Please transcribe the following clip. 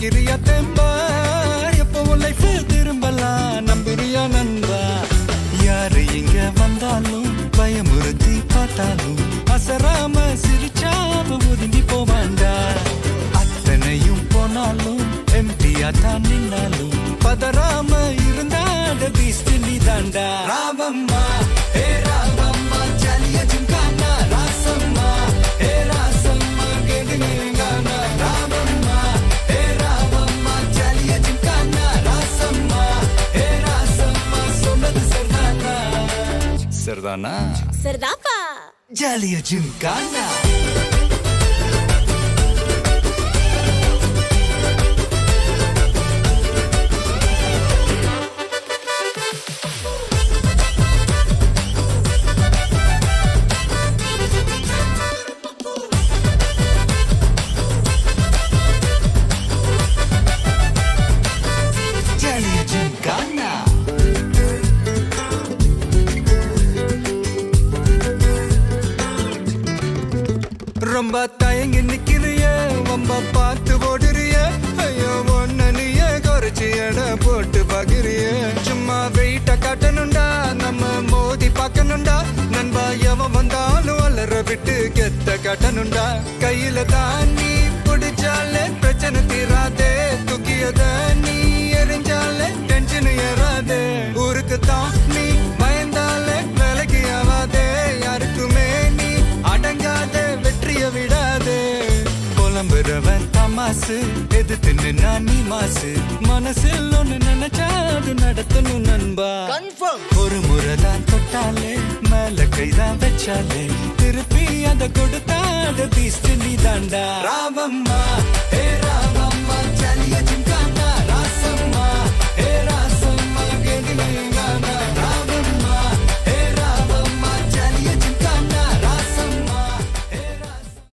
நிக்கிறியா தெம்பா எப்பவும் லைஃப் திரும்பலாம் நம்புறியா நண்பா யாரு இங்க வந்தாலும் பயமுறுத்தி பார்த்தாலும் அசராம சிரிச்சாம ஒதுங்கி போவாண்டா அத்தனையும் போனாலும் எம்டியா தான் நின்னாலும் பதறாம இருந்தாட பீஸ்ட் நீ தாண்டா ராமம்மா ஏ ராமம்மா ஜாலியா ஜிம்கானா ராசம்மா ஏ ராசம்மா கேடுங்கானா ராமம்மா ஏ ராமம்மா ஜாலியா ஜிம்கானா ராசம்மா ஏ ராசம்மா சொன்னது சரிதானா சரிதானா சரிதாப்பா ஜாலியா ஜிம்கானா ஜாலியா ஜிம்கானா ரொம்ப தயங்கி நிக்கிறிய ரொம்ப பார்த்து ஓடுறிய ஐயோ ஒன்ன நீயே குறைச்சி எடை போட்டு பாக்குறிய சும்மா வெயிட்ட காட்டணும்டா நம்ம மோதி பார்க்கணும்டா நண்பா எவன் வந்தாலும் அலற விட்டு கெத்த காட்டணும்டா கையில தான் நீ பிடிச்சாலே பிரச்சனை தீராதே தூக்கியத நீ எரிஞ்சாலே டென்ஷன் ஏறாதே ஊருக்கு தான் நீ பயந்தாலே வேலைக்கு ஆவாதே யாருக்குமே நீ அடங்காத வெற்றிய விடாதே புலம்புறவன் தமாசு எதிர்த்து நின்னா நீ மாசு மனசில் ஒண்ணு நினைச்சா அது நடத்தணும் நண்பா ஒரு முறை தான் தொட்டாலே மேல கைதான் வச்சாலே திருப்பி அத கொடுத்தாத பீஸ்ட் நீ தாண்டா ராமம்மா ஏ